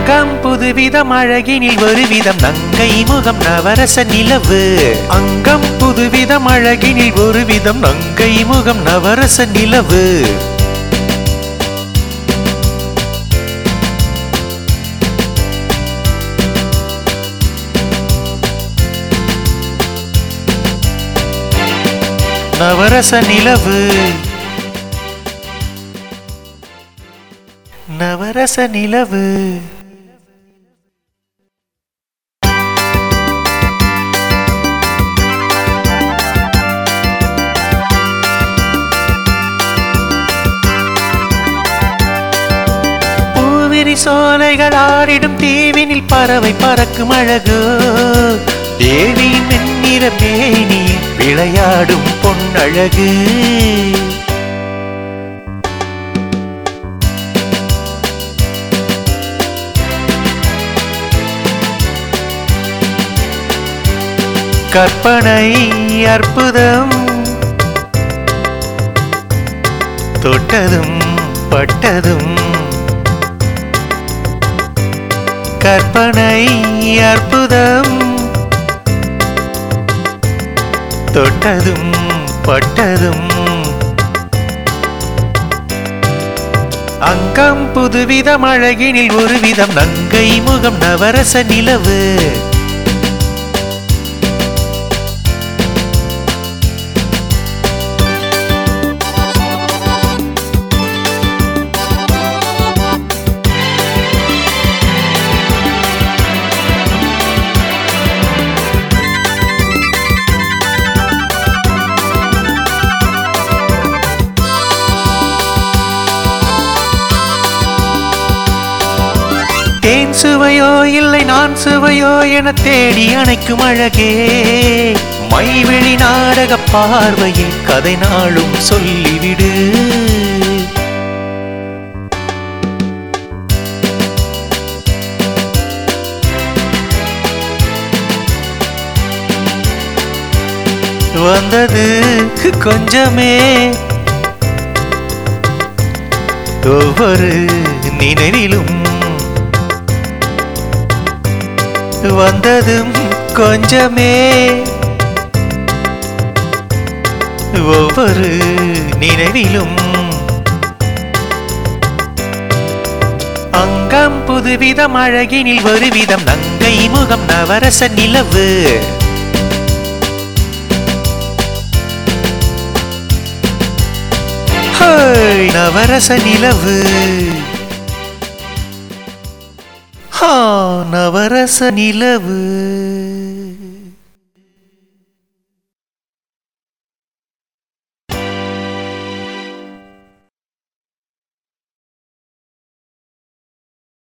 அங்கம் புதுவிதம் அழகினில் ஒரு விதம் நங்கை முகம் நவரச நிலவு அங்கம் புதுவிதம் அழகினில் ஒரு விதம் நங்கை முகம் நவரச நிலவு நவரச நிலவு நவரச நிலவு பூவிரி சோலைகள் ஆடிடும் தீவினில் பறவை பறக்கும் அழகு தேவி மென்னிற மேனி விளையாடும் பொன்னழகு கற்பனை அற்புதம் தொட்டதும் பட்டதும் கற்பனை அற்புதம் தொட்டதும் பட்டதும் அங்கம் புதுவிதம் அழகினில் ஒரு விதம் நங்கை முகம் நவரச நிலவு தேன் சுவையோ இல்லை நான் சுவையோ என தேடி அணைக்கும் அழகே மைவிழி நாடக பார்வையில் கதை நாளும் சொல்லிவிடு வந்தது கொஞ்சமே ஒவ்வொரு நினைவிலும் வந்ததும் கொஞ்சமே ஒவ்வொரு நினைவிலும் அங்கம் புதுவிதம் அழகினில் ஒரு விதம் நங்கை முகம் நவரச நிலவு ஹேய், நவரச நிலவு ஹா நவரச நிலவு